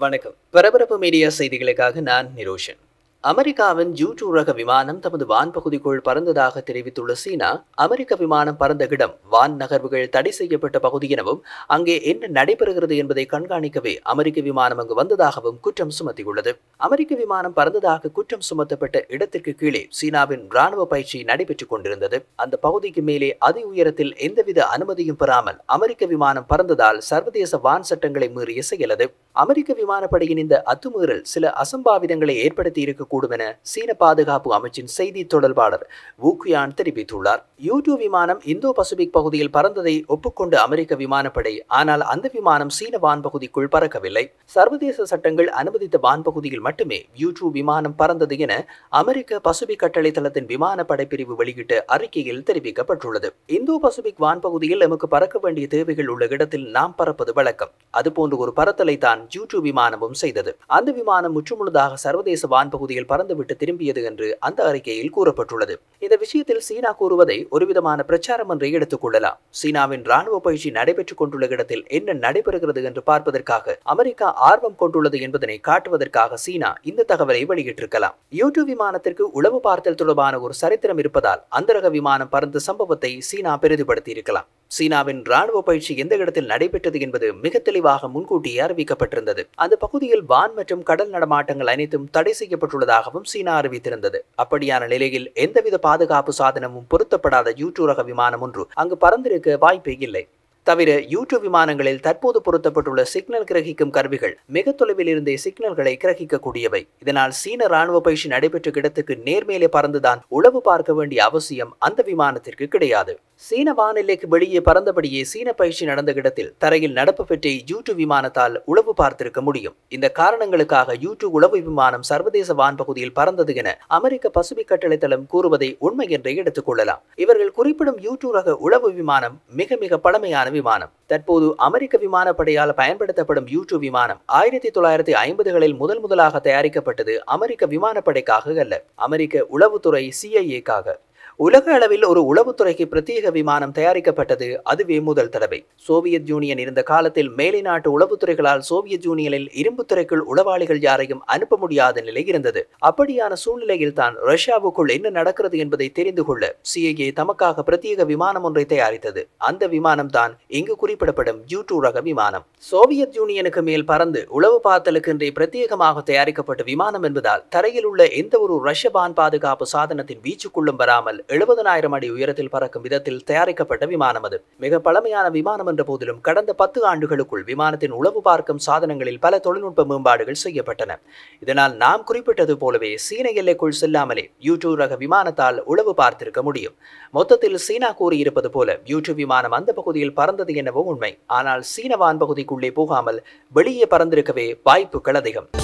வணக்கம் பரபரப்பு மீடியா செய்திகளுக்காக நான் நிரோஷன் அமெரிக்காவின் ஜூ டூ ரக விமானம் தமது வான் பகுதிக்குள் பறந்ததாக தெரிவித்துள்ள சீனா அமெரிக்க விமானம் பறந்த இடம் வான் நகர்வுகள் தடை செய்யப்பட்ட பகுதி எனவும் அங்கே என்ன நடைபெறுகிறது என்பதை கண்காணிக்கவே அமெரிக்க விமானம் அங்கு வந்ததாகவும் குற்றம் சுமத்தியுள்ளது அமெரிக்க விமானம் பறந்ததாக குற்றம் சுமத்தப்பட்ட இடத்திற்கு கீழே சீனாவின் ராணுவ பயிற்சி நடைபெற்றுக் கொண்டிருந்தது அந்த பகுதிக்கு மேலே அதி உயரத்தில் எந்தவித அனுமதியும் பெறாமல் அமெரிக்க விமானம் பறந்ததால் சர்வதேச வான் சட்டங்களை மீறிய செயலது அமெரிக்க விமானப்படையின் இந்த அத்துமீறல் சில அசம்பாவிதங்களை ஏற்படுத்தி இருக்கக்கூடும் என சீன பாதுகாப்பு அமைச்சின் செய்தி தொடர்பாளர் வூக்குயான் தெரிவித்துள்ளார் யூ டூ விமானம் இந்தோ பசிபிக் பகுதியில் பறந்ததை ஒப்புக்கொண்ட அமெரிக்க விமானப்படை ஆனால் அந்த விமானம் சீன வான் பகுதிக்குள் பறக்கவில்லை சர்வதேச சட்டங்கள் அனுமதித்த வான் பகுதியில் மட்டுமே யூ டூ விமானம் பறந்தது என அமெரிக்க பசிபிக் கட்டளை தளத்தின் விமானப்படை பிரிவு வெளியிட்ட அறிக்கையில் தெரிவிக்கப்பட்டுள்ளது இந்தோ பசிபிக் வான் பகுதியில் எமக்கு பறக்க வேண்டிய தேவைகள் உள்ள இடத்தில் நாம் பறப்பது வழக்கம் அதுபோன்ற ஒரு பறத்தலை தான் ஜூ டூ விமானமும் செய்தது அந்த விமானம் முற்றுமுழுதாக சர்வதேச வான் பகுதியில் பறந்துவிட்டு திரும்பியது என்று அந்த அறிக்கையில் கூறப்பட்டுள்ளது இந்த விஷயத்தில் சீனா கூறுவதை ஒருவிதமான பிரச்சாரம் என்றே எடுத்துக் கொள்ளலாம் சீனாவின் ராணுவ பயிற்சி நடைபெற்றுக் கொண்டுள்ள இடத்தில் என்ன நடைபெறுகிறது என்று பார்ப்பதற்காக அமெரிக்கா ஆர்வம் கொண்டுள்ளது என்பதனை காட்டுவதற்காக சீனா இந்த தகவலை வெளியிட்டிருக்கலாம் யூ டூ விமானத்திற்கு உளவு பார்த்தல் தொடர்பான ஒரு சரித்திரம் இருப்பதால் அந்த ரக விமானம் பறந்த சம்பவத்தை சீனா பெரிதுபடுத்தி இருக்கலாம் சீனாவின் ராணுவ பயிற்சி எந்த இடத்தில் நடைபெற்றது என்பது மிக தெளிவாக முன்கூட்டியே அறிவிக்கப்பட்டிருந்தது அந்த பகுதியில் வான் மற்றும் கடல் நடமாட்டங்கள் அனைத்தும் தடை செய்யப்பட்டுள்ளதாகவும் சீனா அறிவித்திருந்தது அப்படியான நிலையில் எந்தவித பாதுகாப்பு சாதனமும் பொருத்தப்படாத யூ டூ ரக விமானம் ஒன்று அங்கு பறந்திருக்க வாய்ப்பே இல்லை தவிர யூ விமானங்களில் தற்போது பொருத்தப்பட்டுள்ள சிக்னல் கிரகிக்கும் கருவிகள் மிக தொலைவில் இருந்தே சிக்னல்களை கிரகிக்கக்கூடியவை இதனால் சீன ராணுவ பயிற்சி நடைபெற்ற இடத்துக்கு நேர்மேலே பறந்துதான் உளவு பார்க்க வேண்டிய அவசியம் அந்த விமானத்திற்கு கிடையாது சீன வானிலைக்கு வெளியே பறந்தபடியே சீன பயிற்சி நடந்த இடத்தில் தரையில் நடப்பு பெற்ற யூ விமானத்தால் உளவு பார்த்திருக்க முடியும் இந்த காரணங்களுக்காக யூ உளவு விமானம் சர்வதேச வான் பகுதியில் பறந்தது என அமெரிக்க பசிபிக் கட்டளை தளம் கூறுவதை உண்மை என்றே எடுத்துக் கொள்ளலாம் இவர்கள் குறிப்பிடும் யூ ரக உளவு விமானம் மிக மிக பழமையான விமானம் தற்போது அமெரிக்க விமானப்படையால் பயன்படுத்தப்படும் யூ விமானம் ஆயிரத்தி தொள்ளாயிரத்தி ஐம்பதுகளில் முதல் முதலாக தயாரிக்கப்பட்டது அமெரிக்க விமானப்படைக்காக அல்ல அமெரிக்க உளவுத்துறை சிஐஏக்காக உலக அளவில் ஒரு உளவுத்துறைக்கு பிரத்யேக விமானம் தயாரிக்கப்பட்டது அதுவே முதல் தடவை சோவியத் யூனியன் இருந்த காலத்தில் மேலை நாட்டு உளவுத்துறைகளால் சோவியத் யூனியனில் இரும்பு துறைக்குள் உளவாளிகள் யாரையும் அனுப்ப முடியாத நிலை இருந்தது அப்படியான சூழ்நிலையில் தான் ரஷ்யாவுக்குள் என்ன நடக்கிறது என்பதை தெரிந்து கொள்ள சிஐஏ தமக்காக பிரத்யேக விமானம் ஒன்றை தயாரித்தது அந்த விமானம் தான் இங்கு குறிப்பிடப்படும் யூ டூ ரக விமானம் சோவியத் யூனியனுக்கு மேல் பறந்து உளவு பார்த்தலுக்கென்றே பிரத்யேகமாக தயாரிக்கப்பட்ட விமானம் என்பதால் தரையில் உள்ள எந்த ஒரு ரஷ்ய வான் பாதுகாப்பு சாதனத்தின் வீச்சுக்குள்ளும் வராமல் எழுபதனாயிரம் அடி உயரத்தில் பறக்கும் விதத்தில் தயாரிக்கப்பட்ட விமானம் அது மிக பழமையான விமானம் என்ற போதிலும் கடந்த பத்து ஆண்டுகளுக்குள் விமானத்தின் உளவு பார்க்கும் சாதனங்களில் பல தொழில்நுட்ப மேம்பாடுகள் செய்யப்பட்டன இதனால் நாம் குறிப்பிட்டது போலவே சீன எல்லைக்குள் செல்லாமலே யூ ரக விமானத்தால் உளவு பார்த்திருக்க முடியும் மொத்தத்தில் சீனா கூறியிருப்பது போல யூ விமானம் அந்த பகுதியில் பறந்தது என்னவோ உண்மை ஆனால் சீன வான் பகுதிக்குள்ளே போகாமல் வெளியே பறந்திருக்கவே வாய்ப்புகள் அதிகம்